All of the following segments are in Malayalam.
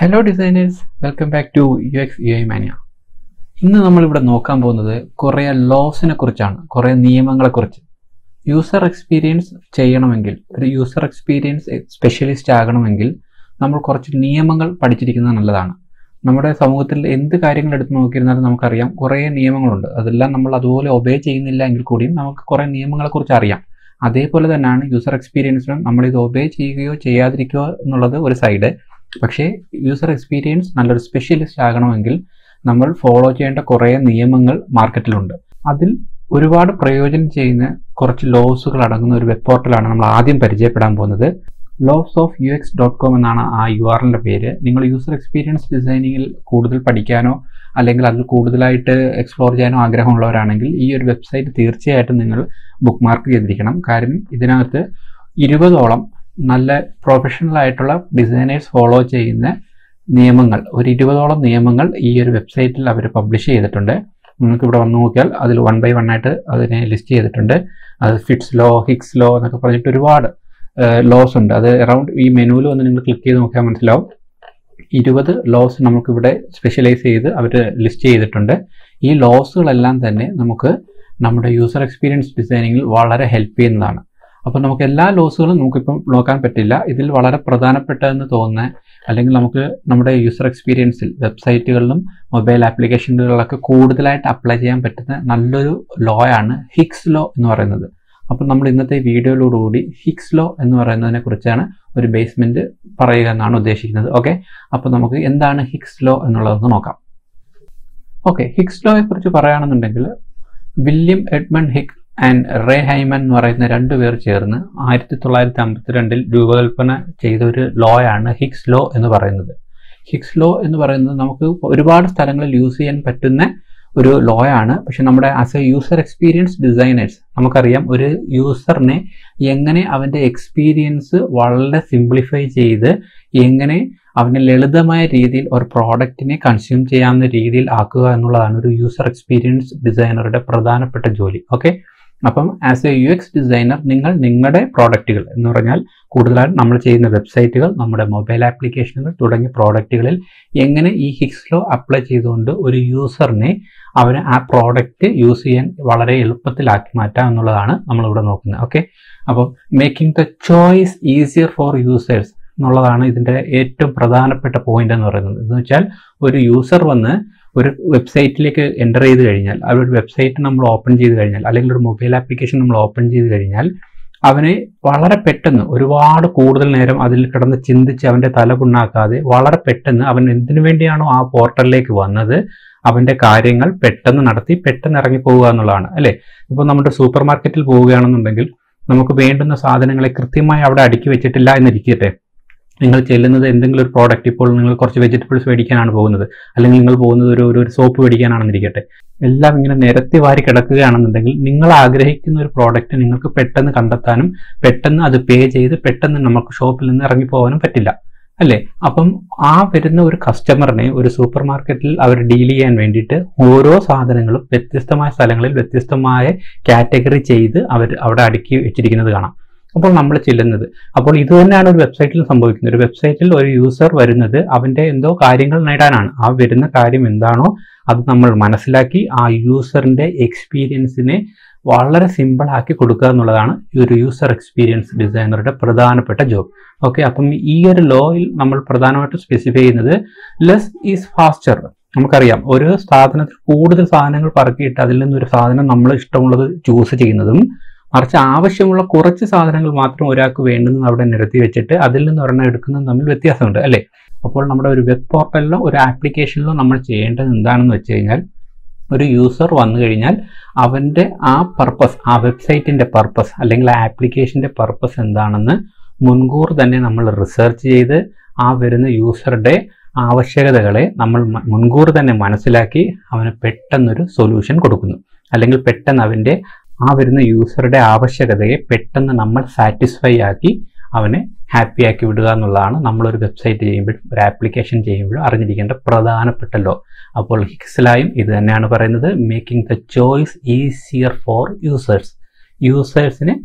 hello designers welcome back to U X U I mania ഇന്ന് നമ്മളിവിടെ നോക്കാൻ പോകുന്നത് കുറേ ലോസിനെ കുറിച്ചാണ് കുറേ നിയമങ്ങളെക്കുറിച്ച് യൂസർ എക്സ്പീരിയൻസ് ചെയ്യണമെങ്കിൽ ഒരു യൂസർ എക്സ്പീരിയൻസ് സ്പെഷ്യലിസ്റ്റ് ആകണമെങ്കിൽ നമ്മൾ കുറച്ച് നിയമങ്ങൾ പഠിച്ചിരിക്കുന്നത് നല്ലതാണ് നമ്മുടെ സമൂഹത്തിൽ എന്ത് കാര്യങ്ങൾ എടുത്ത് നോക്കിയിരുന്നാലും നമുക്കറിയാം കുറേ നിയമങ്ങളുണ്ട് അതെല്ലാം നമ്മൾ അതുപോലെ ഒബേ ചെയ്യുന്നില്ല എങ്കിൽ കൂടിയും നമുക്ക് കുറേ നിയമങ്ങളെക്കുറിച്ച് അറിയാം അതേപോലെ തന്നെയാണ് യൂസർ എക്സ്പീരിയൻസിനും നമ്മൾ ഇത് ഒബേ ചെയ്യുകയോ ചെയ്യാതിരിക്കുകയോ എന്നുള്ളത് ഒരു സൈഡ് പക്ഷേ യൂസർ എക്സ്പീരിയൻസ് നല്ലൊരു സ്പെഷ്യലിസ്റ്റ് ആകണമെങ്കിൽ നമ്മൾ ഫോളോ ചെയ്യേണ്ട കുറേ നിയമങ്ങൾ മാർക്കറ്റിലുണ്ട് അതിൽ ഒരുപാട് പ്രയോജനം ചെയ്യുന്ന കുറച്ച് ലോസുകൾ അടങ്ങുന്ന ഒരു വെബ് പോർട്ടലാണ് നമ്മൾ ആദ്യം പരിചയപ്പെടാൻ പോകുന്നത് laws of U X dot com എന്നാണ് ആ യു ആർ എല്ലിൻ്റെ പേര് നിങ്ങൾ യൂസർ എക്സ്പീരിയൻസ് ഡിസൈനിങ്ങിൽ കൂടുതൽ പഠിക്കാനോ അല്ലെങ്കിൽ അതിൽ കൂടുതലായിട്ട് എക്സ്പ്ലോർ ചെയ്യാനോ ആഗ്രഹമുള്ളവരാണെങ്കിൽ ഈ ഒരു വെബ്സൈറ്റ് തീർച്ചയായിട്ടും നിങ്ങൾ ബുക്ക് മാർക്ക് ചെയ്തിരിക്കണം കാര്യം ഇതിനകത്ത് ഇരുപതോളം നല്ല പ്രൊഫഷണൽ ആയിട്ടുള്ള ഡിസൈനേഴ്സ് ഫോളോ ചെയ്യുന്ന നിയമങ്ങൾ ഒരു ഇരുപതോളം നിയമങ്ങൾ ഈ ഒരു വെബ്സൈറ്റിൽ അവർ പബ്ലിഷ് ചെയ്തിട്ടുണ്ട് നിങ്ങൾക്ക് ഇവിടെ വന്ന് നോക്കിയാൽ അതിൽ വൺ ബൈ വൺ ആയിട്ട് അതിനെ ലിസ്റ്റ് ചെയ്തിട്ടുണ്ട് അത് ഫിറ്റ്സ് ലോ ഹിക്സ് ലോ എന്നൊക്കെ പറഞ്ഞിട്ട് ഒരുപാട് ലോസ് ഉണ്ട് അത് അറൗണ്ട് ഈ മെനുവിൽ വന്ന് നിങ്ങൾ ക്ലിക്ക് ചെയ്ത് നോക്കിയാൽ മനസ്സിലാവും ഇരുപത് ലോസ് നമുക്കിവിടെ സ്പെഷ്യലൈസ് ചെയ്ത് അവർ ലിസ്റ്റ് ചെയ്തിട്ടുണ്ട് ഈ ലോസുകളെല്ലാം തന്നെ നമുക്ക് നമ്മുടെ യൂസർ എക്സ്പീരിയൻസ് ഡിസൈനിങ്ങിൽ വളരെ ഹെൽപ്പ് ചെയ്യുന്നതാണ് അപ്പോൾ നമുക്ക് എല്ലാ ലോസുകളും നമുക്കിപ്പം നോക്കാൻ പറ്റില്ല ഇതിൽ വളരെ പ്രധാനപ്പെട്ടതെന്ന് തോന്നുന്ന അല്ലെങ്കിൽ നമുക്ക് നമ്മുടെ യൂസർ എക്സ്പീരിയൻസിൽ വെബ്സൈറ്റുകളിലും മൊബൈൽ ആപ്ലിക്കേഷനുകളിലൊക്കെ കൂടുതലായിട്ട് അപ്ലൈ ചെയ്യാൻ പറ്റുന്ന നല്ലൊരു ലോ ആണ് ഹിക്സ് ലോ എന്ന് പറയുന്നത് അപ്പോൾ നമ്മൾ ഇന്നത്തെ വീഡിയോയിലോടുകൂടി ഹിക്സ് ലോ എന്ന് പറയുന്നതിനെ കുറിച്ചാണ് ഒരു ബേസ്മെന്റ് പറയുക എന്നാണ് ഉദ്ദേശിക്കുന്നത് ഓക്കെ അപ്പോൾ നമുക്ക് എന്താണ് ഹിക്സ് ലോ എന്നുള്ളതെന്ന് നോക്കാം ഓക്കെ ഹിക്സ് ലോയെ കുറിച്ച് പറയുകയാണെന്നുണ്ടെങ്കിൽ William Edmund Hick and Ray Hyman എന്ന് പറയുന്ന രണ്ടു പേർ ചേർന്ന് ആയിരത്തി തൊള്ളായിരത്തി അമ്പത്തിരണ്ടിൽ രൂപകൽപ്പന ചെയ്ത ഒരു ലോ ആണ് ഹിക്സ് ലോ എന്ന് പറയുന്നത് ഹിക്സ് ലോ എന്ന് പറയുന്നത് നമുക്ക് ഒരുപാട് സ്ഥലങ്ങളിൽ യൂസ് ചെയ്യാൻ പറ്റുന്ന ഒരു ലോ ആണ് പക്ഷെ നമ്മുടെ as a user experience designers നമുക്കറിയാം ഒരു യൂസറിനെ എങ്ങനെ അവൻ്റെ എക്സ്പീരിയൻസ് വളരെ സിംപ്ലിഫൈ ചെയ്ത് എങ്ങനെ അവന് ലളിതമായ രീതിയിൽ ഒരു പ്രോഡക്റ്റിനെ കൺസ്യൂം ചെയ്യാവുന്ന രീതിയിൽ ആക്കുക എന്നുള്ളതാണ് ഒരു യൂസർ എക്സ്പീരിയൻസ് ഡിസൈനറുടെ പ്രധാനപ്പെട്ട ജോലി ഓക്കെ അപ്പം as a U X designer നിങ്ങൾ നിങ്ങളുടെ പ്രോഡക്റ്റുകൾ എന്ന് പറഞ്ഞാൽ കൂടുതലായിട്ട് നമ്മൾ ചെയ്യുന്ന വെബ്സൈറ്റുകൾ നമ്മുടെ മൊബൈൽ ആപ്ലിക്കേഷനുകൾ തുടങ്ങിയ പ്രോഡക്റ്റുകളിൽ എങ്ങനെ ഈ ഹിക്സ്ലോ അപ്ലൈ ചെയ്തുകൊണ്ട് ഒരു യൂസറിനെ അവന് ആ പ്രോഡക്റ്റ് യൂസ് ചെയ്യാൻ വളരെ എളുപ്പത്തിലാക്കി മാറ്റാം എന്നുള്ളതാണ് നമ്മളിവിടെ നോക്കുന്നത് ഓക്കെ അപ്പം making the choice easier for users എന്നുള്ളതാണ് ഇതിൻ്റെ ഏറ്റവും പ്രധാനപ്പെട്ട പോയിന്റ് എന്ന് പറയുന്നത് എന്ന് വെച്ചാൽ ഒരു യൂസർ വന്ന് ഒരു വെബ്സൈറ്റിലേക്ക് എൻ്റർ ചെയ്ത് കഴിഞ്ഞാൽ ആ ഒരു വെബ്സൈറ്റ് നമ്മൾ ഓപ്പൺ ചെയ്ത് കഴിഞ്ഞാൽ അല്ലെങ്കിൽ ഒരു മൊബൈൽ ആപ്ലിക്കേഷൻ നമ്മൾ ഓപ്പൺ ചെയ്ത് കഴിഞ്ഞാൽ അവന് വളരെ പെട്ടെന്ന് ഒരുപാട് കൂടുതൽ നേരം അതിൽ കിടന്ന് ചിന്തിച്ച് അവൻ്റെ തല പുണ്ണാക്കാതെ വളരെ പെട്ടെന്ന് അവൻ എന്തിനു വേണ്ടിയാണോ ആ പോർട്ടലിലേക്ക് വന്നത് അവൻ്റെ കാര്യങ്ങൾ പെട്ടെന്ന് നടത്തി പെട്ടെന്ന് ഇറങ്ങി പോവുക എന്നുള്ളതാണ് അല്ലേ ഇപ്പോൾ നമ്മുടെ സൂപ്പർ മാർക്കറ്റിൽ പോവുകയാണെന്നുണ്ടെങ്കിൽ നമുക്ക് വേണ്ടുന്ന സാധനങ്ങളെ കൃത്യമായി അവിടെ അടുക്കി വെച്ചിട്ടില്ല എന്നിരിക്കട്ടെ നിങ്ങൾ ചെല്ലുന്നത് എന്തെങ്കിലും ഒരു പ്രോഡക്റ്റ് ഇപ്പോൾ നിങ്ങൾ കുറച്ച് വെജിറ്റബിൾസ് മേടിക്കാനാണ് പോകുന്നത് അല്ലെങ്കിൽ നിങ്ങൾ പോകുന്നത് ഒരു ഒരു സോപ്പ് മേടിക്കാനാണെന്നിരിക്കട്ടെ എല്ലാം ഇങ്ങനെ നിരത്തി വാരി കിടക്കുകയാണെന്നുണ്ടെങ്കിൽ നിങ്ങൾ ആഗ്രഹിക്കുന്ന ഒരു പ്രോഡക്റ്റ് നിങ്ങൾക്ക് പെട്ടെന്ന് കണ്ടെത്താനും പെട്ടെന്ന് അത് പേ ചെയ്ത് പെട്ടെന്ന് നമുക്ക് ഷോപ്പിൽ നിന്ന് ഇറങ്ങി പോകാനും പറ്റില്ല അല്ലേ അപ്പം ആ വരുന്ന ഒരു കസ്റ്റമറിനെ ഒരു സൂപ്പർ മാർക്കറ്റിൽ അവർ ഡീൽ ചെയ്യാൻ വേണ്ടിയിട്ട് ഓരോ സാധനങ്ങളും വ്യത്യസ്തമായ സ്ഥലങ്ങളിൽ വ്യത്യസ്തമായ കാറ്റഗറി ചെയ്ത് അവർ അവിടെ അടുക്കി വെച്ചിരിക്കുന്നത് കാണാം അപ്പോൾ നമ്മൾ ചെല്ലുന്നത് അപ്പോൾ ഇത് തന്നെയാണ് ഒരു വെബ്സൈറ്റിൽ സംഭവിക്കുന്നത് ഒരു വെബ്സൈറ്റിൽ ഒരു യൂസർ വരുന്നത് അവന്റെ എന്തോ കാര്യങ്ങൾ നേടാനാണ് ആ വരുന്ന കാര്യം എന്താണോ അത് നമ്മൾ മനസ്സിലാക്കി ആ യൂസറിന്റെ എക്സ്പീരിയൻസിനെ വളരെ സിമ്പിൾ ആക്കി കൊടുക്കുക എന്നുള്ളതാണ് ഈ ഒരു യൂസർ എക്സ്പീരിയൻസ് ഡിസൈനറുടെ പ്രധാനപ്പെട്ട ജോബ് ഓക്കെ അപ്പം ഈ ഒരു ലോയിൽ നമ്മൾ പ്രധാനമായിട്ടും സ്പെസിഫൈ ചെയ്യുന്നത് ലെസ് ഈസ് ഫാസ്റ്റർ നമുക്കറിയാം ഒരു സാധനത്തിൽ കൂടുതൽ സാധനങ്ങൾ പറക്കിയിട്ട് അതിൽ നിന്നൊരു സാധനം നമ്മൾ ഇഷ്ടമുള്ളത് ചൂസ് ചെയ്യുന്നതും മറിച്ച് ആവശ്യമുള്ള കുറച്ച് സാധനങ്ങൾ മാത്രം ഒരാൾക്ക് വേണ്ടുന്നത് അവിടെ നിരത്തി വെച്ചിട്ട് അതിൽ നിന്ന് ഒരെണ്ണം എടുക്കുന്നതും തമ്മിൽ വ്യത്യാസമുണ്ട് അല്ലേ അപ്പോൾ നമ്മുടെ ഒരു വെബ് പോർട്ടലിലോ ഒരു ആപ്ലിക്കേഷനിലോ നമ്മൾ ചെയ്യേണ്ടത് എന്താണെന്ന് വെച്ച് കഴിഞ്ഞാൽ ഒരു യൂസർ വന്നു കഴിഞ്ഞാൽ അവൻ്റെ ആ പർപ്പസ് ആ വെബ്സൈറ്റിൻ്റെ പർപ്പസ് അല്ലെങ്കിൽ ആ ആപ്ലിക്കേഷൻ്റെ പർപ്പസ് എന്താണെന്ന് മുൻകൂർ തന്നെ നമ്മൾ റിസർച്ച് ചെയ്ത് ആ വരുന്ന യൂസറുടെ ആവശ്യകതകളെ നമ്മൾ മുൻകൂർ തന്നെ മനസ്സിലാക്കി അവന് പെട്ടെന്നൊരു സൊല്യൂഷൻ കൊടുക്കുന്നു അല്ലെങ്കിൽ പെട്ടെന്ന് അവൻ്റെ ആ വരുന്ന യൂസറുടെ ആവശ്യകതയെ പെട്ടെന്ന് നമ്മൾ സാറ്റിസ്ഫൈ ആക്കി അവനെ ഹാപ്പി ആക്കി വിടുക എന്നുള്ളതാണ് നമ്മളൊരു വെബ്സൈറ്റ് ചെയ്യുമ്പോൾ ഒരു ആപ്ലിക്കേഷൻ ചെയ്യുമ്പോഴും അറിഞ്ഞിരിക്കേണ്ട പ്രധാനപ്പെട്ട ലോ അപ്പോൾ ഹിക്സിലായും ഇത് തന്നെയാണ് പറയുന്നത് making the choice easier for users യൂസേഴ്സിന്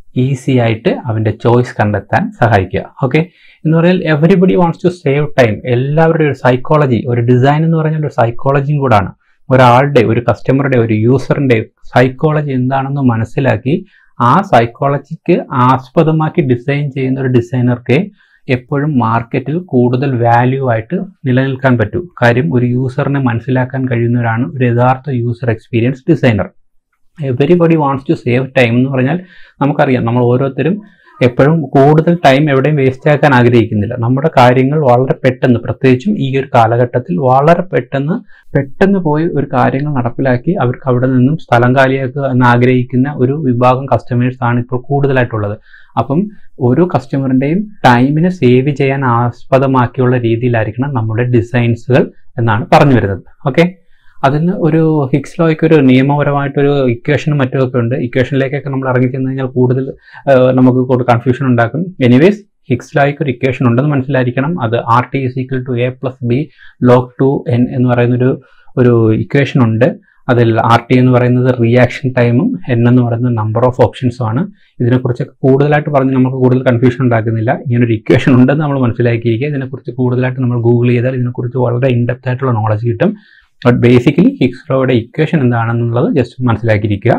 ഈസി ആയിട്ട് അവൻ്റെ ചോയ്സ് കണ്ടെത്താൻ സഹായിക്കുക ഓക്കെ എന്ന് പറഞ്ഞാൽ everybody wants to save time എല്ലാവരുടെയും ഒരു സൈക്കോളജി ഒരു ഡിസൈൻ എന്ന് പറഞ്ഞാൽ ഒരു സൈക്കോളജിയും കൂടാണ് ഒരാളുടെ ഒരു കസ്റ്റമറുടെ ഒരു യൂസറിന്റെ സൈക്കോളജി എന്താണെന്ന് മനസ്സിലാക്കി ആ സൈക്കോളജിക്ക് ആസ്പദമാക്കി ഡിസൈൻ ചെയ്യുന്ന ഒരു ഡിസൈനർക്ക് എപ്പോഴും മാർക്കറ്റിൽ കൂടുതൽ വാല്യൂ ആയിട്ട് നിലനിൽക്കാൻ പറ്റൂ കാര്യം ഒരു യൂസറിനെ മനസ്സിലാക്കാൻ കഴിയുന്നവരാണ് ഒരു യഥാർത്ഥ user experience designer everybody wants to save time എന്ന് പറഞ്ഞാൽ നമുക്കറിയാം നമ്മൾ ഓരോരുത്തരും എപ്പോഴും കൂടുതൽ ടൈം എവിടെയും വേസ്റ്റ് ആക്കാൻ ആഗ്രഹിക്കുന്നില്ല നമ്മുടെ കാര്യങ്ങൾ വളരെ പെട്ടെന്ന് പ്രത്യേകിച്ചും ഈ ഒരു കാലഘട്ടത്തിൽ വളരെ പെട്ടെന്ന് പെട്ടെന്ന് പോയി ഒരു കാര്യങ്ങൾ നടപ്പിലാക്കി അവർക്ക് അവിടെ നിന്നും സ്ഥലം കാലിയാക്കുക എന്ന് ആഗ്രഹിക്കുന്ന ഒരു വിഭാഗം കസ്റ്റമേഴ്സ് ആണ് ഇപ്പോൾ കൂടുതലായിട്ടുള്ളത് അപ്പം ഓരോ കസ്റ്റമറിൻ്റെയും ടൈമിനെ സേവ് ചെയ്യാൻ ആസ്പദമാക്കിയുള്ള രീതിയിലായിരിക്കണം നമ്മുടെ ഡിസൈൻസുകൾ എന്നാണ് പറഞ്ഞു വരുന്നത് ഓക്കെ അതിന് ഒരു ഹിക്സ് ലോയ്ക്ക് ഒരു നിയമപരമായിട്ടൊരു ഇക്വേഷനും മറ്റുമൊക്കെ ഉണ്ട് ഇക്വേഷനിലേക്കൊക്കെ നമ്മൾ ഇറങ്ങി ചെന്ന് കഴിഞ്ഞാൽ കൂടുതൽ ആ, നമുക്ക് കൂടുതൽ കൺഫ്യൂഷൻ ഉണ്ടാക്കും എനിവേസ് ഹിക്സ് ലോയ്ക്ക് ഒരു ഇക്വേഷൻ ഉണ്ടെന്ന് മനസ്സിലായിരിക്കണം അത് R T is equal to A plus B log two N എന്ന് പറയുന്നൊരു ഒരു ഇക്വേഷൻ ഉണ്ട് അതിൽ ആർ ടി എന്ന് പറയുന്നത് റിയാക്ഷൻ ടൈമും എൻ എന്ന് പറയുന്നത് നമ്പർ ഓഫ് ഓപ്ഷൻസും ആണ് ഇതിനെക്കുറിച്ചൊക്കെ കൂടുതലായിട്ട് പറഞ്ഞ് നമുക്ക് കൂടുതൽ കൺഫ്യൂഷൻ ഉണ്ടാക്കുന്നില്ല ഇങ്ങനൊരു ഇക്വേഷൻ ഉണ്ടെന്ന് നമ്മൾ മനസ്സിലാക്കിയിരിക്കുക ഇതിനെക്കുറിച്ച് കൂടുതലായിട്ട് നമ്മൾ ഗൂഗിൾ ചെയ്താൽ ഇതിനെക്കുറിച്ച് വളരെ ഇൻഡെപ്ത് ആയിട്ടുള്ള നോളജ് കിട്ടും ബട്ട് ബേസിക്കലി ഹിക്സ് ലോയുടെ ഇക്വേഷൻ എന്താണെന്നുള്ളത് ജസ്റ്റ് മനസ്സിലാക്കിയിരിക്കുക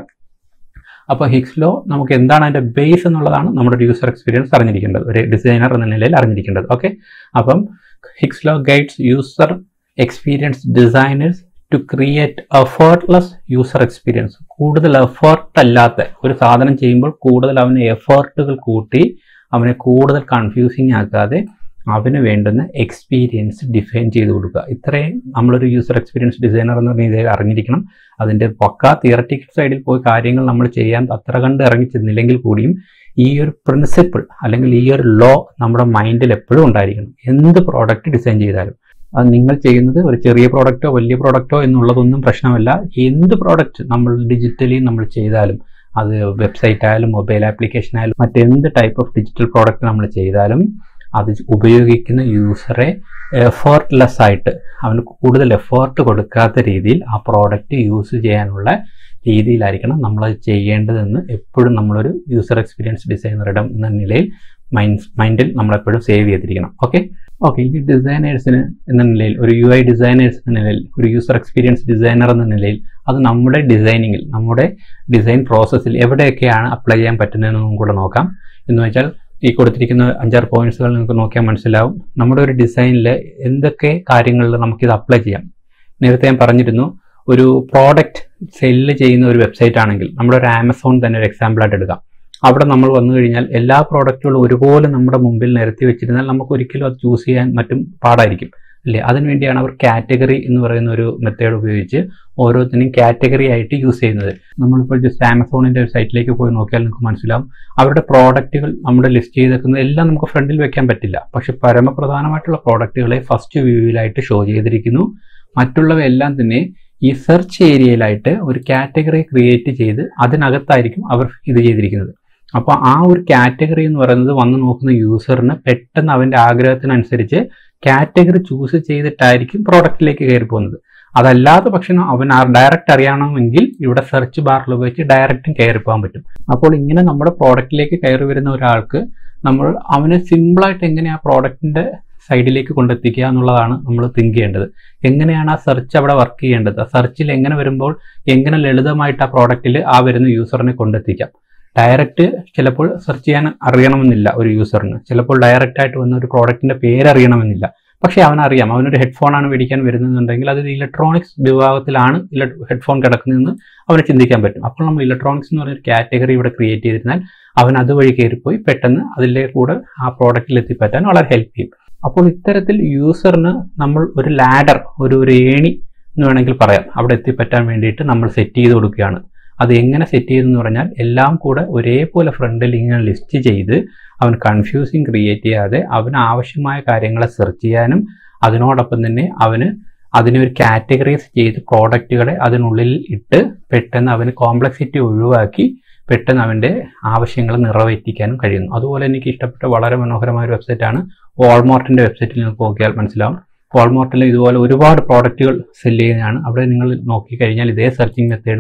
അപ്പോൾ ഹിക്സ് ലോ നമുക്ക് എന്താണ് അതിൻ്റെ ബേസ് എന്നുള്ളതാണ് നമ്മുടെ ഒരു യൂസർ എക്സ്പീരിയൻസ് അറിഞ്ഞിരിക്കേണ്ടത് ഒരു ഡിസൈനർ എന്ന നിലയിൽ അറിഞ്ഞിരിക്കേണ്ടത് ഓക്കെ അപ്പം Hick's law guides user experience designers to create effortless user experience കൂടുതൽ എഫേർട്ട് അല്ലാത്ത ഒരു സാധനം ചെയ്യുമ്പോൾ കൂടുതൽ അവന് എഫേർട്ടുകൾ കൂട്ടി അവനെ കൂടുതൽ കൺഫ്യൂസിങ് ആക്കാതെ അവന് വേണ്ടുന്ന എക്സ്പീരിയൻസ് ഡിഫൈൻ ചെയ്ത് കൊടുക്കുക ഇത്രയും നമ്മളൊരു യൂസർ എക്സ്പീരിയൻസ് ഡിസൈനർ എന്ന രീതിയിൽ അറിഞ്ഞിരിക്കണം അതിൻ്റെ പക്ക തിയറട്ടിക്കൽ സൈഡിൽ പോയി കാര്യങ്ങൾ നമ്മൾ ചെയ്യാൻ അത്ര കണ്ട് ഇറങ്ങി ചെന്നില്ലെങ്കിൽ കൂടിയും ഈ ഒരു പ്രിൻസിപ്പിൾ അല്ലെങ്കിൽ ഈ ഒരു ലോ നമ്മുടെ മൈൻഡിൽ എപ്പോഴും ഉണ്ടായിരിക്കണം എന്ത് പ്രോഡക്റ്റ് ഡിസൈൻ ചെയ്താലും അത് നിങ്ങൾ ചെയ്യുന്നത് ഒരു ചെറിയ പ്രോഡക്റ്റോ വലിയ പ്രോഡക്റ്റോ എന്നുള്ളതൊന്നും പ്രശ്നമല്ല എന്ത് പ്രോഡക്റ്റ് നമ്മൾ ഡിജിറ്റലി നമ്മൾ ചെയ്താലും അത് വെബ്സൈറ്റ് ആയാലും മൊബൈൽ ആപ്ലിക്കേഷൻ ആയാലും മറ്റെന്ത് ടൈപ്പ് ഓഫ് ഡിജിറ്റൽ പ്രോഡക്റ്റ് നമ്മൾ ചെയ്താലും അത് ഉപയോഗിക്കുന്ന യൂസറെ എഫേർട്ട്ലെസ് ആയിട്ട് അവന് കൂടുതൽ എഫേർട്ട് കൊടുക്കാത്ത രീതിയിൽ ആ പ്രോഡക്റ്റ് യൂസ് ചെയ്യാനുള്ള രീതിയിലായിരിക്കണം നമ്മൾ ചെയ്യേണ്ടതെന്ന് എപ്പോഴും നമ്മളൊരു യൂസർ എക്സ്പീരിയൻസ് ഡിസൈനറുടെ എന്ന നിലയിൽ മൈൻഡ് മൈൻഡിൽ നമ്മളെപ്പോഴും സേവ് ചെയ്തിരിക്കണം ഓക്കെ ഓക്കെ ഇനി ഡിസൈനേഴ്സിന് എന്ന നിലയിൽ ഒരു യു ഐ ഡിസൈനേഴ്സ് എന്ന നിലയിൽ ഒരു യൂസർ എക്സ്പീരിയൻസ് ഡിസൈനർ എന്ന നിലയിൽ അത് നമ്മുടെ ഡിസൈനിങ്ങിൽ നമ്മുടെ ഡിസൈൻ പ്രോസസ്സിൽ എവിടെയൊക്കെയാണ് അപ്ലൈ ചെയ്യാൻ പറ്റുന്നതെന്നും കൂടെ നോക്കാം എന്ന് വെച്ചാൽ ഈ കൊടുത്തിരിക്കുന്ന അഞ്ചാറ് പോയിന്റ്സുകൾ നിങ്ങൾക്ക് നോക്കിയാൽ മനസ്സിലാവും നമ്മുടെ ഒരു ഡിസൈനിൽ എന്തൊക്കെ കാര്യങ്ങളിൽ നമുക്കിത് അപ്ലൈ ചെയ്യാം നേരത്തെ ഞാൻ പറഞ്ഞിരുന്നു ഒരു പ്രോഡക്റ്റ് സെല്ല് ചെയ്യുന്ന ഒരു വെബ്സൈറ്റ് ആണെങ്കിൽ നമ്മുടെ ഒരു ആമസോൺ തന്നെ ഒരു എക്സാമ്പിൾ ആയിട്ട് എടുക്കാം അവിടെ നമ്മൾ വന്നു കഴിഞ്ഞാൽ എല്ലാ പ്രോഡക്റ്റുകളും ഒരുപോലെ നമ്മുടെ മുമ്പിൽ നിരത്തി വെച്ചിരുന്നാൽ നമുക്ക് ഒരിക്കലും അത് ചൂസ് ചെയ്യാൻ മറ്റും പാടായിരിക്കും അല്ലേ അതിനുവേണ്ടിയാണ് അവർ കാറ്റഗറി എന്ന് പറയുന്ന ഒരു മെത്തേഡ് ഉപയോഗിച്ച് ഓരോത്തിനെയും കാറ്റഗറി ആയിട്ട് യൂസ് ചെയ്യുന്നത് നമ്മളിപ്പോൾ ജസ്റ്റ് ആമസോണിന്റെ ഒരു സൈറ്റിലേക്ക് പോയി നോക്കിയാൽ നിങ്ങൾക്ക് മനസ്സിലാവും അവരുടെ പ്രോഡക്റ്റുകൾ നമ്മുടെ ലിസ്റ്റ് ചെയ്തേക്കുന്നത് എല്ലാം നമുക്ക് ഫ്രണ്ടിൽ വെക്കാൻ പറ്റില്ല പക്ഷെ പരമപ്രധാനമായിട്ടുള്ള പ്രോഡക്റ്റുകളെ ഫസ്റ്റ് വ്യൂവിലായിട്ട് ഷോ ചെയ്തിരിക്കുന്നു മറ്റുള്ളവയെല്ലാം തന്നെ ഈ സെർച്ച് ഏരിയയിലായിട്ട് ഒരു കാറ്റഗറി ക്രിയേറ്റ് ചെയ്ത് അതിനകത്തായിരിക്കും അവർ ഇത് ചെയ്തിരിക്കുന്നത് അപ്പോൾ ആ ഒരു കാറ്റഗറി എന്ന് പറയുന്നത് വന്ന് നോക്കുന്ന യൂസറിന് പെട്ടെന്ന് അവൻ്റെ ആഗ്രഹത്തിനനുസരിച്ച് കാറ്റഗറി ചൂസ് ചെയ്തിട്ടായിരിക്കും പ്രോഡക്റ്റിലേക്ക് കയറി പോകുന്നത് അതല്ലാത്ത പക്ഷം അവൻ ഡയറക്റ്റ് അറിയണമെങ്കിൽ ഇവിടെ സെർച്ച് ബാറിൽ ഉപയോഗിച്ച് ഡയറക്റ്റും കയറി പോകാൻ പറ്റും അപ്പോൾ ഇങ്ങനെ നമ്മുടെ പ്രോഡക്റ്റിലേക്ക് കയറി വരുന്ന ഒരാൾക്ക് നമ്മൾ അവന് സിമ്പിളായിട്ട് എങ്ങനെ ആ പ്രോഡക്റ്റിന്റെ സൈഡിലേക്ക് കൊണ്ടെത്തിക്കുക എന്നുള്ളതാണ് നമ്മൾ തിങ്ക് ചെയ്യേണ്ടത് എങ്ങനെയാണ് ആ സെർച്ച് അവിടെ വർക്ക് ചെയ്യേണ്ടത് ആ സെർച്ചിൽ എങ്ങനെ വരുമ്പോൾ എങ്ങനെ ലളിതമായിട്ട് ആ പ്രോഡക്റ്റിൽ ആ വരുന്ന യൂസറിനെ കൊണ്ടെത്തിക്കാം ഡയറക്റ്റ് ചിലപ്പോൾ സെർച്ച് ചെയ്യാൻ അറിയണമെന്നില്ല ഒരു യൂസറിന് ചിലപ്പോൾ ഡയറക്റ്റ് ആയിട്ട് വന്ന ഒരു പ്രോഡക്റ്റിന്റെ പേര് അറിയണമെന്നില്ല പക്ഷേ അവനറിയാം അവനൊരു ഹെഡ്ഫോൺ ആണ് മേടിക്കാൻ വരുന്നതെന്നുണ്ടെങ്കിൽ അത് ഇലക്ട്രോണിക്സ് വിഭാഗത്തിലാണ് ഹെഡ്ഫോൺ കിടക്കുന്നതെന്ന് അവന് ചിന്തിക്കാൻ പറ്റും അപ്പോൾ നമ്മൾ ഇലക്ട്രോണിക്സ് എന്ന് പറഞ്ഞൊരു കാറ്റഗറി ഇവിടെ ക്രിയേറ്റ് ചെയ്തിരുന്നാൽ അവൻ അതുവഴി കയറിപ്പോയി പെട്ടെന്ന് അതിലെ കൂടെ ആ പ്രോഡക്റ്റിൽ എത്തിപ്പറ്റാൻ വളരെ ഹെൽപ്പ് ചെയ്യും അപ്പോൾ ഇത്തരത്തിൽ യൂസറിന് നമ്മൾ ഒരു ലാഡർ ഒരു ഒരു ഏണി എന്ന് വേണമെങ്കിൽ പറയാം അവിടെ എത്തിപ്പറ്റാൻ വേണ്ടിയിട്ട് നമ്മൾ സെറ്റ് ചെയ്ത് കൊടുക്കുകയാണ് അത് എങ്ങനെ സെറ്റ് ചെയ്തെന്ന് പറഞ്ഞാൽ എല്ലാം കൂടെ ഒരേപോലെ ഫ്രണ്ടിൽ ഇങ്ങനെ ലിസ്റ്റ് ചെയ്ത് അവൻ കൺഫ്യൂസിങ് ക്രിയേറ്റ് ചെയ്യാതെ അവന് ആവശ്യമായ കാര്യങ്ങളെ സെർച്ച് ചെയ്യാനും അതിനോടൊപ്പം തന്നെ അവന് അതിനെ ഒരു കാറ്റഗറൈസ് ചെയ്ത് പ്രോഡക്റ്റുകളെ അതിനുള്ളിൽ ഇട്ട് പെട്ടെന്ന് അവന് കോംപ്ലക്സിറ്റി ഒഴിവാക്കി പെട്ടെന്ന് അവൻ്റെ ആവശ്യങ്ങൾ നിറവേറ്റിക്കാനും കഴിയുന്നു അതുപോലെ എനിക്ക് ഇഷ്ടപ്പെട്ട വളരെ മനോഹരമായ ഒരു വെബ്സൈറ്റാണ് വാൾമാർട്ടിൻ്റെ വെബ്സൈറ്റിൽ നിങ്ങൾക്ക് നോക്കിയാൽ മനസ്സിലാവും വാൾമാർട്ടിൽ ഇതുപോലെ ഒരുപാട് പ്രോഡക്റ്റുകൾ സെല് ചെയ്യുന്നതാണ് അവിടെ നിങ്ങൾ നോക്കിക്കഴിഞ്ഞാൽ ഇതേ സെർച്ചിങ് മെത്തേഡും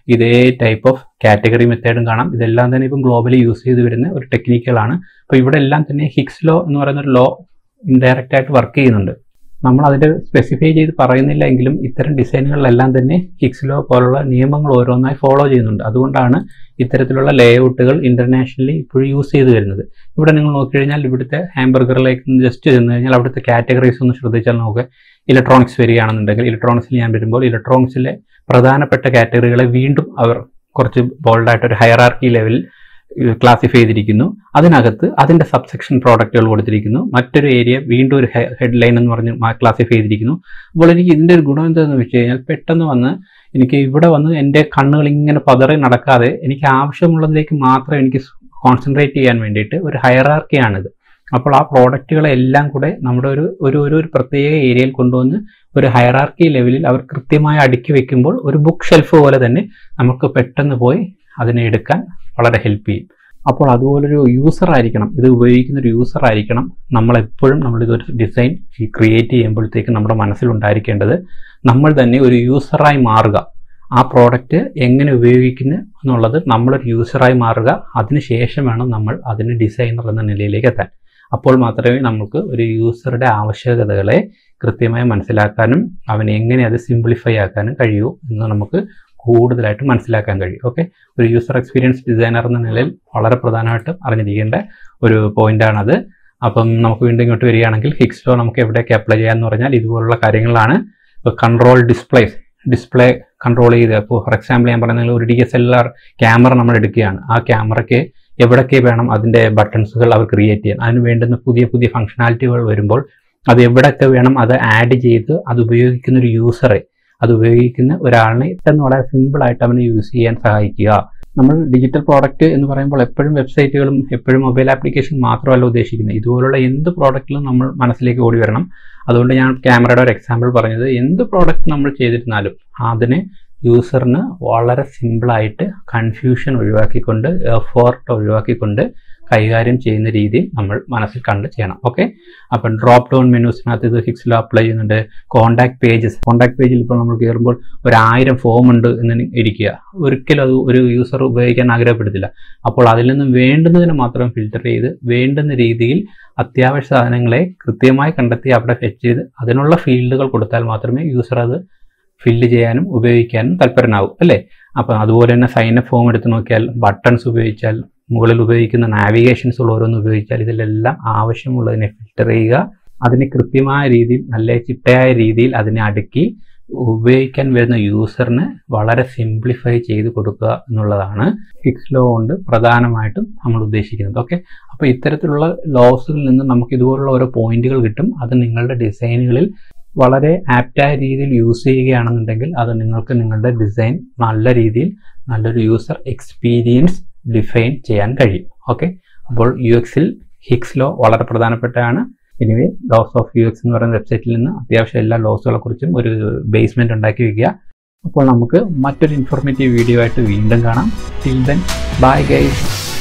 ഇതേ ടൈപ്പ് ഓഫ് കാറ്റഗറി മെത്തേഡും കാണാം ഇതെല്ലാം തന്നെ ഇപ്പം ഗ്ലോബലി യൂസ് ചെയ്ത് വരുന്ന ഒരു ടെക്നിക്കുകളാണ് അപ്പോൾ ഇവിടെ എല്ലാം തന്നെ ഹിക്സ് ലോ എന്ന് പറയുന്ന ഒരു ലോ ഇൻഡയറക്റ്റ് ആയിട്ട് വർക്ക് ചെയ്യുന്നുണ്ട് നമ്മൾ അതിൻ്റെ സ്പെസിഫൈ ചെയ്ത് പറയുന്നില്ല എങ്കിലും ഇത്തരം ഡിസൈനുകളിലെല്ലാം തന്നെ ഹിക്സ് ലോ പോലുള്ള നിയമങ്ങൾ ഓരോന്നായി ഫോളോ ചെയ്യുന്നുണ്ട് അതുകൊണ്ടാണ് ഇത്തരത്തിലുള്ള ലേഔട്ടുകൾ ഇന്റർനാഷണലി ഇപ്പോഴും യൂസ് ചെയ്ത് വരുന്നത് ഇവിടെ നിങ്ങൾ നോക്കിക്കഴിഞ്ഞാൽ ഇവിടുത്തെ ഹാംബർഗറിലേക്ക് ജസ്റ്റ് ചെന്ന് കഴിഞ്ഞാൽ അവിടുത്തെ കാറ്റഗറീസ് ഒന്ന് ശ്രദ്ധിച്ചാൽ നമുക്ക് ഇലക്ട്രോണിക്സ് വരികയാണെന്നുണ്ടെങ്കിൽ ഇലക്ട്രോണിക്സിൽ ഞാൻ വരുമ്പോൾ ഇലക്ട്രോണിക്സിലെ പ്രധാനപ്പെട്ട കാറ്റഗറികളെ വീണ്ടും അവർ കുറച്ച് ബോൾഡായിട്ട് ഒരു ഹയറാർക്കി ലെവലിൽ ക്ലാസിഫൈ ചെയ്തിരിക്കുന്നു അതിനകത്ത് അതിന്റെ സബ്സെക്ഷൻ പ്രോഡക്റ്റുകൾ കൊടുത്തിരിക്കുന്നു മറ്റൊരു ഏരിയ വീണ്ടും ഒരു ഹെഡ് ലൈൻ എന്ന് പറഞ്ഞ് ക്ലാസിഫൈ ചെയ്തിരിക്കുന്നു അപ്പോൾ എനിക്ക് ഇതിന്റെ ഒരു ഗുണം എന്താണെന്ന് വെച്ച് കഴിഞ്ഞാൽ പെട്ടെന്ന് വന്ന് എനിക്ക് ഇവിടെ വന്ന് എൻ്റെ കണ്ണുകൾ ഇങ്ങനെ പതറി നടക്കാതെ എനിക്ക് ആവശ്യമുള്ളതിലേക്ക് മാത്രം എനിക്ക് കോൺസെൻട്രേറ്റ് ചെയ്യാൻ വേണ്ടിയിട്ട് ഒരു ഹയറാർക്കിയാണിത് അപ്പോൾ ആ പ്രോഡക്റ്റുകളെ എല്ലാം കൂടെ നമ്മുടെ ഒരു ഒരു ഒരു ഒരു പ്രത്യേക ഏരിയയിൽ കൊണ്ടുവന്ന് ഒരു ഹയറാർക്കി ലെവലിൽ അവർ കൃത്യമായി അടുക്കി വെക്കുമ്പോൾ ഒരു ബുക്ക് ഷെൽഫ് പോലെ തന്നെ നമുക്ക് പെട്ടെന്ന് പോയി അതിനെ എടുക്കാൻ വളരെ ഹെൽപ്പ് ചെയ്യും അപ്പോൾ അതുപോലൊരു യൂസർ ആയിരിക്കണം ഇത് ഉപയോഗിക്കുന്ന ഒരു യൂസർ ആയിരിക്കണം നമ്മളെപ്പോഴും നമ്മളിതൊരു ഡിസൈൻ ക്രിയേറ്റ് ചെയ്യുമ്പോഴത്തേക്ക് നമ്മുടെ മനസ്സിലുണ്ടായിരിക്കേണ്ടത് നമ്മൾ തന്നെ ഒരു യൂസറായി മാറുക ആ പ്രോഡക്റ്റ് എങ്ങനെ ഉപയോഗിക്കുന്നു എന്നുള്ളത് നമ്മളൊരു യൂസറായി മാറുക അതിനുശേഷം വേണം നമ്മൾ അതിന് ഡിസൈനർ എന്ന നിലയിലേക്ക് എത്താൻ അപ്പോൾ മാത്രമേ നമുക്ക് ഒരു യൂസറുടെ ആവശ്യകതകളെ കൃത്യമായി മനസ്സിലാക്കാനും അവന് എങ്ങനെ അത് സിംപ്ലിഫൈ ആക്കാനും കഴിയൂ എന്ന് നമുക്ക് കൂടുതലായിട്ട് മനസ്സിലാക്കാൻ കഴിയും ഓക്കെ ഒരു യൂസർ എക്സ്പീരിയൻസ് ഡിസൈനർ എന്ന നിലയിൽ വളരെ പ്രധാനമായിട്ടും അറിഞ്ഞിരിക്കേണ്ട ഒരു പോയിന്റാണത് അപ്പം നമുക്ക് വീണ്ടും ഇങ്ങോട്ട് വരികയാണെങ്കിൽ ഹിക്സ്ലോ നമുക്ക് എവിടെയൊക്കെ അപ്ലൈ ചെയ്യാമെന്ന് പറഞ്ഞാൽ ഇതുപോലുള്ള കാര്യങ്ങളാണ് ഇപ്പോൾ കൺട്രോൾ ഡിസ്പ്ലേസ് ഡിസ്പ്ലേ കൺട്രോൾ ചെയ്ത് ഇപ്പോൾ ഫോർ എക്സാമ്പിൾ ഞാൻ പറയുന്നത് ഒരു D S L R camera നമ്മൾ എടുക്കുകയാണ് ആ ക്യാമറയ്ക്ക് എവിടൊക്കെ വേണം അതിൻ്റെ ബട്ടൺസുകൾ അവർ ക്രിയേറ്റ് ചെയ്യാൻ അതിന് വേണ്ടുന്ന പുതിയ പുതിയ ഫംഗ്ഷനാലിറ്റികൾ വരുമ്പോൾ അത് എവിടെയൊക്കെ വേണം അത് ആഡ് ചെയ്ത് അത് ഉപയോഗിക്കുന്ന ഒരു യൂസറെ അത് ഉപയോഗിക്കുന്ന ഒരാളിനെ ഏറ്റവും വളരെ സിമ്പിളായിട്ട് അവന് യൂസ് ചെയ്യാൻ സഹായിക്കുക നമ്മൾ ഡിജിറ്റൽ പ്രോഡക്റ്റ് എന്ന് പറയുമ്പോൾ എപ്പോഴും വെബ്സൈറ്റുകളും എപ്പോഴും മൊബൈൽ ആപ്ലിക്കേഷൻ മാത്രമല്ല ഉദ്ദേശിക്കുന്നത് ഇതുപോലുള്ള എന്ത് പ്രോഡക്റ്റിലും നമ്മൾ മനസ്സിലേക്ക് ഓടി വരണം അതുകൊണ്ട് ഞാൻ ക്യാമറയുടെ ഒരു എക്സാമ്പിൾ പറഞ്ഞത് എന്ത് പ്രോഡക്റ്റ് നമ്മൾ ചെയ്തിരുന്നാലും അതിന് യൂസറിന് വളരെ സിമ്പിളായിട്ട് കൺഫ്യൂഷൻ ഒഴിവാക്കിക്കൊണ്ട് എഫോർട്ട് ഒഴിവാക്കിക്കൊണ്ട് കൈകാര്യം ചെയ്യുന്ന രീതിയിൽ നമ്മൾ മനസ്സിൽ കണ്ട് ചെയ്യണം ഓക്കെ അപ്പം ഡ്രോപ്പ് ഡൗൺ മെനൂസിനകത്ത് ഇത് ഹിക്സിൽ അപ്ലൈ ചെയ്യുന്നുണ്ട് കോൺടാക്ട് പേജസ് കോൺടാക്ട് പേജിൽ ഇപ്പോൾ നമ്മൾ കയറുമ്പോൾ ഒരു ആയിരം ഫോം ഉണ്ട് എന്ന് ഇരിക്കുക ഒരിക്കലും അത് ഒരു യൂസർ ഉപയോഗിക്കാൻ ആഗ്രഹപ്പെടുത്തില്ല അപ്പോൾ അതിൽ നിന്നും വേണ്ടുന്നതിന് മാത്രം ഫിൽറ്റർ ചെയ്ത് വേണ്ടുന്ന രീതിയിൽ അത്യാവശ്യ സാധനങ്ങളെ കൃത്യമായി കണ്ടെത്തി അവിടെ ഫെച്ച് ചെയ്ത് അതിനുള്ള ഫീൽഡുകൾ കൊടുത്താൽ മാത്രമേ യൂസർ അത് ഫില്ല് ചെയ്യാനും ഉപയോഗിക്കാനും തൽപരനാവും അല്ലേ അപ്പം അതുപോലെ തന്നെ സൈൻ അപ്പ് ഫോം എടുത്ത് നോക്കിയാൽ ബട്ടൺസ് ഉപയോഗിച്ചാൽ മുകളിൽ ഉപയോഗിക്കുന്ന നാവിഗേഷൻസുകൾ ഓരോന്ന് ഉപയോഗിച്ചാൽ ഇതിലെല്ലാം ആവശ്യമുള്ളതിനെ ഫിൽറ്റർ ചെയ്യുക അതിനെ കൃത്യമായ രീതിയിൽ നല്ല ചിട്ടയായ രീതിയിൽ അതിനെ അടുക്കി ഉപയോഗിക്കാൻ വരുന്ന യൂസറിന് വളരെ സിംപ്ലിഫൈ ചെയ്ത് കൊടുക്കുക എന്നുള്ളതാണ് ഫിക്സ് ലോ കൊണ്ട് പ്രധാനമായിട്ടും നമ്മൾ ഉദ്ദേശിക്കുന്നത് ഓക്കെ അപ്പോൾ ഇത്തരത്തിലുള്ള ലോസുകളിൽ നിന്ന് നമുക്ക് ഇതുപോലുള്ള ഓരോ പോയിന്റുകൾ കിട്ടും അത് നിങ്ങളുടെ ഡിസൈനുകളിൽ വളരെ ആപ്റ്റായ രീതിയിൽ യൂസ് ചെയ്യുകയാണെന്നുണ്ടെങ്കിൽ അത് നിങ്ങൾക്ക് നിങ്ങളുടെ ഡിസൈൻ നല്ല രീതിയിൽ നല്ലൊരു യൂസർ എക്സ്പീരിയൻസ് ഡിഫൈൻ ചെയ്യാൻ കഴിയും ഓക്കെ അപ്പോൾ യു എക്സിൽ ഹിക്സ് ലോ വളരെ പ്രധാനപ്പെട്ടതാണ് anyway laws of U X എന്ന് പറയുന്ന വെബ്സൈറ്റിൽ നിന്ന് അത്യാവശ്യം എല്ലാ ലോസുകളെ കുറിച്ചും ഒരു ബേസ്മെന്റ് ഉണ്ടാക്കി വെക്കുക അപ്പോൾ നമുക്ക് മറ്റൊരു ഇൻഫോർമേറ്റീവ് വീഡിയോ ആയിട്ട് വീണ്ടും കാണാം ടിൽ ദെൻ ബൈ ഗൈസ്